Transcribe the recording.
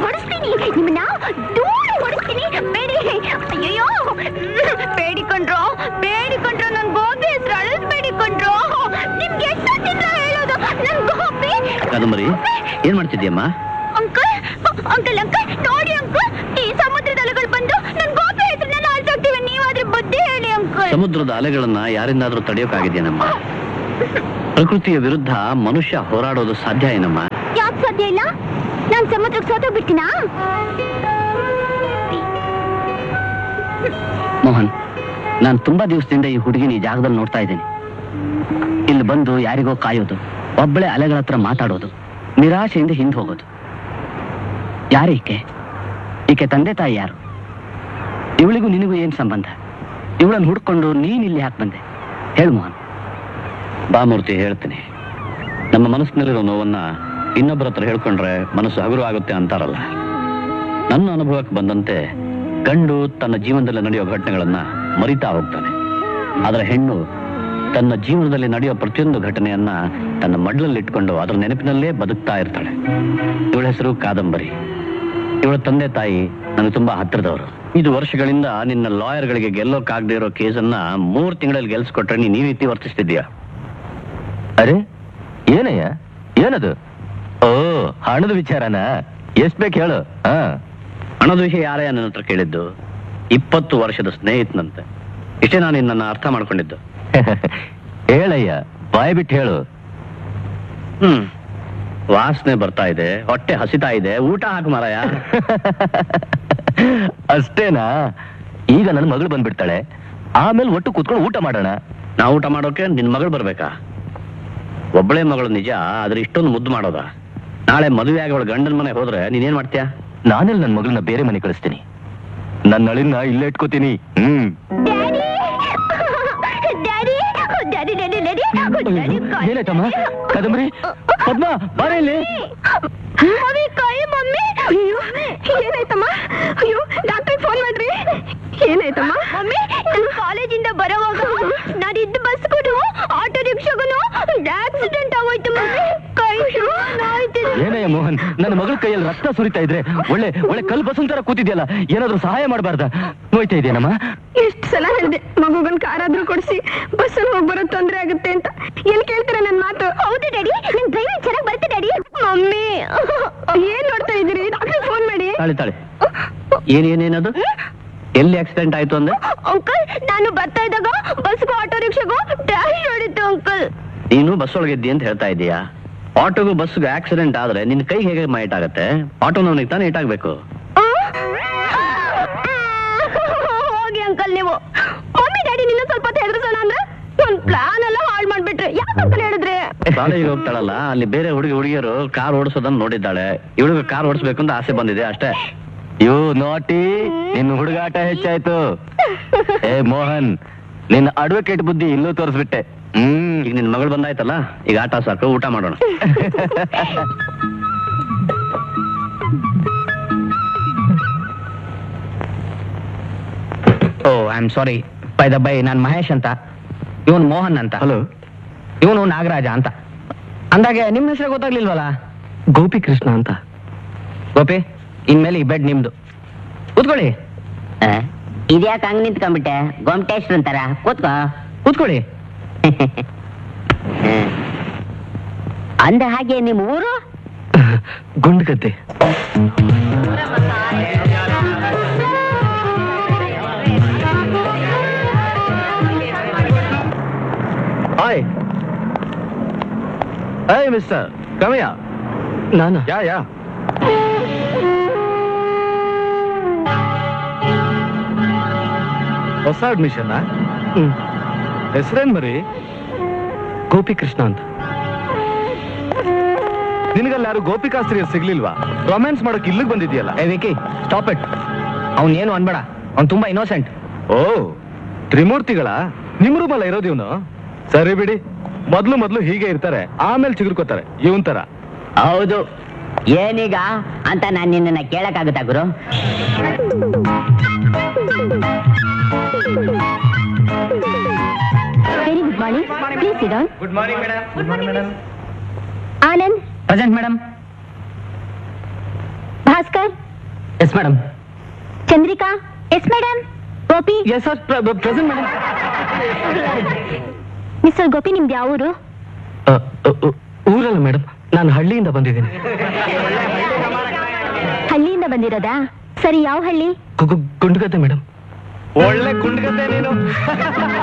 ಹೊಡಿಸ್ತೀನಿ ನಿಮ್ಮನ್ನ ದೂರ ಹೊಡಿಸ್ತೀನಿ ಬೇಡಿ ಅಯ್ಯಯ್ಯೋ ಬೇಡಿಕೊಂಡ್ರು ಬೇಡಿಕೊಂಡ್ರು ನನ್ ಗೋಪಿ ಹೆಸರು ಅಳಿಸ್ಬೇಡಿಕೊಂಡ್ರು ನಿಮ್ಗೆ ಎಷ್ಟೊತ್ತಿಂದ ಹೇಳೋದು ನನ್ ಗೋಪಿ ಕಾದಂಬರಿ ಏನ್ ಮಾಡ್ತಿದ್ಯಮ್ಮ ಅಂಕಲ್ ಅಂಕಲ್ ಅಂಕಲ್ ನೋಡಿ ಅಂಕಲ್ ಈ ಸಮುದ್ರದ ಅಲೆಗಳು ಬಂದು ನನ್ ಗೋಪಿ ಹೆಸರನ್ನೆಲ್ಲ ಅಳ್ಸೋಗ್ತಿವೆ ನೀವಾದ್ರೆ ಬುದ್ಧಿ ಹೇಳಿ ಅಂಕಲ್ ಸಮುದ್ರದ ಅಲೆಗಳನ್ನ ಯಾರಿಂದಾದ್ರೂ ತಡೆಯೋಕ್ಕಾಗಿದೆಯೇನಮ್ಮ ಪ್ರಕೃತಿಯ ವಿರುದ್ಧ ಮನುಷ್ಯ ಹೋರಾಡೋದು ಸಾಧ್ಯ ಏನಮ್ಮ ಯಾಕೆ ಸಾಧ್ಯ ಇಲ್ಲ ನಾನ್ ಸಮುದ್ರಕ್ಕೆ ಸೋತೋಗ್ಬಿಡ್ತೀನಾ ಮೋಹನ್ ನಾನು ತುಂಬಾ ದಿವಸದಿಂದ ಈ ಹುಡುಗಿನ ಈ ಜಾಗದಲ್ಲಿ ನೋಡ್ತಾ ಇದ್ದೀನಿ ಇಲ್ಲಿ ಬಂದು ಯಾರಿಗೋ ಕಾಯೋದು ಒಬ್ಬಳೆ ಅಲೆಗಳ ಹತ್ರ ಮಾತಾಡೋದು ನಿರಾಶೆಯಿಂದ ಹಿಂದೆ ಹೋಗೋದು ಯಾರೀಕೆ ಈಕೆ ತಂದೆ ತಾಯಿ ಯಾರು ಇವಳಿಗೂ ನಿನಗೂ ಏನ್ ಸಂಬಂಧ ಇವಳನ್ನು ಹುಡ್ಕೊಂಡು ನೀನ್ ಇಲ್ಲಿ ಯಾಕೆ ಬಂದೆ ಹೇಳು ಮೋಹನ್ ಬಾಮೂರ್ತಿ ಹೇಳ್ತೀನಿ ನಮ್ಮ ಮನಸ್ಸಿನಲ್ಲಿರೋ ನೋವನ್ನ ಇನ್ನೊಬ್ಬರ ಹತ್ರ ಹೇಳ್ಕೊಂಡ್ರೆ ಮನಸ್ಸು ಹಗುರು ಆಗುತ್ತೆ ಅಂತಾರಲ್ಲ ನನ್ನ ಅನುಭವಕ್ಕೆ ಬಂದಂತೆ ಗಂಡು ತನ್ನ ಜೀವನದಲ್ಲಿ ನಡೆಯೋ ಘಟನೆಗಳನ್ನ ಮರಿತಾ ಹೋಗ್ತಾನೆ ಆದರೆ ಹೆಣ್ಣು ತನ್ನ ಜೀವನದಲ್ಲಿ ನಡೆಯೋ ಪ್ರತಿಯೊಂದು ಘಟನೆಯನ್ನ ತನ್ನ ಮಡ್ಲಲ್ಲಿ ಇಟ್ಕೊಂಡು ಅದರ ನೆನಪಿನಲ್ಲೇ ಬದುಕ್ತಾ ಇರ್ತಾಳೆ ಇವಳ ಹೆಸರು ಕಾದಂಬರಿ ಇವಳ ತಂದೆ ತಾಯಿ ನನಗೆ ತುಂಬಾ ಹತ್ತಿರದವರು ಇದು ವರ್ಷಗಳಿಂದ ನಿನ್ನ ಲಾಯರ್ಗಳಿಗೆ ಗೆಲ್ಲೋಕ್ಕಾಗದೇ ಇರೋ ಕೇಸನ್ನ ಮೂರ್ ತಿಂಗಳಲ್ಲಿ ಗೆಲ್ಸ್ಕೊಟ್ರೆ ನೀನ್ ಈ ರೀತಿ ವರ್ತಿಸ್ತಿದ್ಯಾ ಅರೆ ಏನಯ್ಯ ಏನದು ಓ ಹಣದ ವಿಚಾರನ ಎಷ್ಟ್ ಬೇಕು ಹೇಳು ಹಾ ಹಣದ ವಿಷಯ ಯಾರೇ ನನ್ನ ಹತ್ರ ಕೇಳಿದ್ದು ಇಪ್ಪತ್ತು ವರ್ಷದ ಸ್ನೇಹಿತನಂತೆ ಇಷ್ಟೇ ನಾನು ನಿನ್ನನ್ನು ಅರ್ಥ ಮಾಡ್ಕೊಂಡಿದ್ದು ಹೇಳಯ್ಯ ಬಾಯ್ ಬಿಟ್ಟು ಹೇಳು ಹ್ಮ್ ವಾಸನೆ ಬರ್ತಾ ಇದೆ ಹೊಟ್ಟೆ ಹಸಿತಾ ಇದೆ ಊಟ ಹಾಕು ಮಾರಾಯ ಅಷ್ಟೇನಾ ಈಗ ನನ್ನ ಮಗಳು ಬಂದ್ಬಿಡ್ತಾಳೆ ಆಮೇಲೆ ಒಟ್ಟು ಕೂತ್ಕೊಂಡು ಊಟ ಮಾಡೋಣ ನಾ ಊಟ ಮಾಡೋಕೆ ನಿನ್ ಮಗಳು ಬರ್ಬೇಕಾ ಒಬ್ಬಳೇ ಮಗಳು ನಿಜ ಆದ್ರೆ ಇಷ್ಟೊಂದು ಮುದ್ದು ಮಾಡೋದ ನಾಳೆ ಮದುವೆ ಆಗಿ ಅವಳ ಗಂಡನ ಮನೆ ಹೋದ್ರೆ ನೀನೇನ್ ಮಾಡ್ತೀಯಾ ನಾನೆಲ್ಲ ನನ್ನ ಮಗಳನ್ನ ಬೇರೆ ಮನೆ ಕಳಿಸ್ತೀನಿ ನನ್ನ ಅಳಿನ ಇಲ್ಲೇ ಇಟ್ಕೋತೀನಿ ಹ್ಮ್ daddy daddy daddy daddy daddy ಏನಾಯ್ತಮ್ಮ ಕದಂಬರಿ ಪದ್ಮ ಬಾರ ಇಲ್ಲಿ ಮಮ್ಮಿ ಕೈ ಮಮ್ಮಿ ಅಯ್ಯೋ ಏನಾಯ್ತಮ್ಮ ಅಯ್ಯೋ ಡಾಕ್ಟರ್ ಫೋನ್ ಮಾಡ್ರಿ ಏನಾಯ್ತಮ್ಮ ಮಮ್ಮಿ ನಾನು ಕಾಲೇಜಿಂದ ಬರೋವಾಗ ನಾನು ಇದ್ದ ಬಸ್ಗೂ ಆಟೋ ರಿಕ್ಷಾಗೂ ಆಕ್ಸಿಡೆಂಟ್ ಆಗೋಯ್ತು ಮಮ್ಮಿ ಕೈ ಆಯ್ತು ಏನಯ್ಯ ಮೋಹನ್ ನನ್ನ ಮಗಳ ಕೈಯಲ್ಲಿ ರಕ್ತ ಸುರಿತಾ ಇದ್ರೆ ಒಳ್ಳೆ ಒಳ್ಳೆ ಕಲ್ ಬಸನ್ ತರ ಕೂತಿದ್ಯಲ್ಲ ಏನಾದ್ರೂ ಸಹಾಯ ಮಾಡಬಾರ್ದ ನೋಯ್ತಾ ಇದೆಯೇನಮ್ಮ ಎಷ್ಟು ಸಲ ಹೇಳಿದೆ ಮಗುಗನ್ ಕಾರಾದ್ರೂ ಕೊಡಿಸಿ ಬಸ್ಸಲ್ಲಿ ಹೋಗಿ ಬರೋ ತೊಂದ್ರೆ ಆಗುತ್ತೆ ಅಂತ ಎಲ್ಲಿ ಕೇಳ್ತೀರಾ ನನ್ ಮಾತು ಹೌದು ಡ್ಯಾಡಿ ನನ್ ಡ್ರೈವಿಂಗ್ ಚೆನ್ನಾಗಿ ಬರುತ್ತೆ ಡ್ಯಾಡಿ ಮಮ್ಮಿ ಏನ್ ನೋಡ್ತಾ ಇದೀರಿ ಡಾಕ್ಟರ್ ಫೋನ್ ಮಾಡಿ ತಾಳಿ ತಾಳಿ ಏನೇನೇನದು ಎಲ್ಲಿ ಆಕ್ಸಿಡೆಂಟ್ ಆಯ್ತು ಅಂದೆ ಅಂಕಲ್ ನಾನು ಬರ್ತಾ ಇದ್ದಾಗ ಬಸ್ಗೂ ಆಟೋ ರಿಕ್ಷಾಗೂ ಡ್ಯಾಶ್ ಹೊಡಿತು ಅಂಕಲ್ ನೀನು ಬಸ್ ಒಳಗಿದ್ದಿ ಅಂತ ಹೇಳ್ತಾ ಇದೀಯಾ ಆಟೋಗೂ ಬಸ್ಗೂ ಆಕ್ಸಿಡೆಂಟ್ ಆದ್ರೆ ನಿನ್ ಕೈ ಹೇಗೆ ಮೈಟ್ ಆಗುತ್ತೆ ಆಟೋನವನಿಗೆ ತಾನೇ ಇಟ್ಟಾಗಬೇಕು ಹೋಗಿ ಅಂಕಲ್ ನೀವು ಮಮ್ಮಿ ಡ್ಯಾಡಿ ನಿನ್ನ ಸ್ವಲ್ಪ ಹೊತ್ತು ಹೆದರ್ಸೋಣ ಅಂದ್ರೆ ಒಂದ್ ಪ್ಲಾನ್ ಎಲ್ಲ ಹಾಳು ಮಾಡ್ಬಿಟ್ರೆ ಯಾಕೆ ಅಂಕಲ್ ಹೇಳಿದ್ರೆ ಕಾಲೇಜಿಗೆ ಹೋಗ್ತಾಳಲ್ಲ ಅಲ್ಲಿ ಬೇರೆ ಹುಡುಗಿ ಹುಡುಗಿಯರು ಕಾರ್ ಓಡಿಸೋದನ್ನ ನೋಡಿದ್ದಾಳೆ ಇವಳಿಗೆ ಕಾರ್ ಓಡಿಸ್ಬೇಕು ಅಂತ ಆಸೆ ಬಂದಿದೆ ಅಷ್ಟೇ ಯೋ ನೋಟಿ ನಿನ್ನ ಹುಡುಗಾಟ ಹೆಚ್ಚಾಯ್ತು ಏ ಮೋಹನ್ ನಿನ್ನ ಅಡ್ವೊಕೇಟ್ ಬುದ್ಧಿ ಇಲ್ಲೂ ತೋರಿಸ್ಬಿಟ್ಟೆ ಹ್ಮ್ ಈಗ ನಿನ್ ಮಗಳು ಬಂದಾಯ್ತಲ್ಲ ಈಗ ಆಟ ಸಾಕು ಊಟ ಮಾಡೋಣ oh I am sorry by the by ನಾನು ಮಹೇಶ್ ಅಂತ ಇವನು ಮೋಹನ್ ಅಂತ ಹಲೋ ಇವನು ನಾಗರಾಜ ಅಂತ ಅಂದಾಗೆ ನಿಮ್ಮ ಹೆಸರು ಗೊತ್ತಾಗ್ಲಿಲ್ವಲ್ಲ ಗೋಪಿ ಕೃಷ್ಣ ಅಂತ ಗೋಪಿ ಇನ್ಮೇಲೆ ಈ ಬೆಡ್ ನಿಮ್ದು ಕೂತ್ಕೊಳ್ಳಿ ಇದ್ಯಾಕೆ ಹಂಗ್ ನಿಂತ್ಕೊಂಡ್ಬಿಟ್ಟೆ ಗೊಮ್ಟೇಶ್ವರ ಅಂತಾರ ಕೂತ್ಕೋ ಕೂತ್ಕೊಳ್ಳಿ ಅಂದ ಹಾಗೆ ನಿಮ್ ಊರು ಗುಂಡ್ಗದ್ದೆ ಹಾಯ್ ಹಾಯ್ ಮಿಸ್ಟರ್ ಕಮಯ ನಾನು ಯಾ ಯಾ ಹೊಸ ಅಡ್ಮಿಷನ್ ಹೆಸರೇನ್ ಮರಿ ಗೋಪಿ ಕೃಷ್ಣ ಅಂತ ನಿನಗಲ್ಲಿ ಯಾರು ಗೋಪಿಕಾಸ್ತ್ರೀಯರು ಸಿಗ್ಲಿಲ್ವಾ ರೊಮ್ಯಾನ್ಸ್ ಮಾಡಕ್ ಇಲ್ಲಿಗೆ ಬಂದಿದ್ಯಲ್ಲ ಏ ವಿಕಿ ಸ್ಟಾಪ್ ಇಟ್ ಅವ್ನ್ ಏನು ಅನ್ಬೇಡ ಅವ್ನ್ ತುಂಬಾ ಇನ್ನೋಸೆಂಟ್ ಓ ತ್ರಿಮೂರ್ತಿಗಳ ನಿಮ್ ರೂಮಲ್ಲ ಇರೋದು ಇವನು ಸರಿ ಬಿಡಿ ಮೊದ್ಲು ಮೊದ್ಲು ಹೀಗೆ ಇರ್ತಾರೆ ಆಮೇಲೆ ಚಿಗುರ್ಕೋತಾರೆ ಇವನ್ ತರ ಹೌದು ಏನೀಗ ಅಂತ ನಾನ್ ನಿನ್ನ ಕೇಳಕ್ಕಾಗುತ್ತಾ ಗುರು very good morning please sit down good morning madam good morning madam Anand present madam Bhaskar yes madam Chandrika yes madam Gopi yes sir present madam mister Gopi ನಿಮ್ದು ಯಾವ ಊರು ಊರಲ್ಲ ಮೇಡಮ್ ನಾನು ಹಳ್ಳಿಯಿಂದ ಬಂದಿದ್ದೀನಿ ಹಳ್ಳಿಯಿಂದ ಬಂದಿರೋದಾ ಸರಿ ಯಾವ ಹಳ್ಳಿ ಗುಂಡ್ಗತ್ತೆ ಮೇಡಮ್ ಒಳ್ಳೆ ಕುಂಡ್ಗತೆ ನೀನು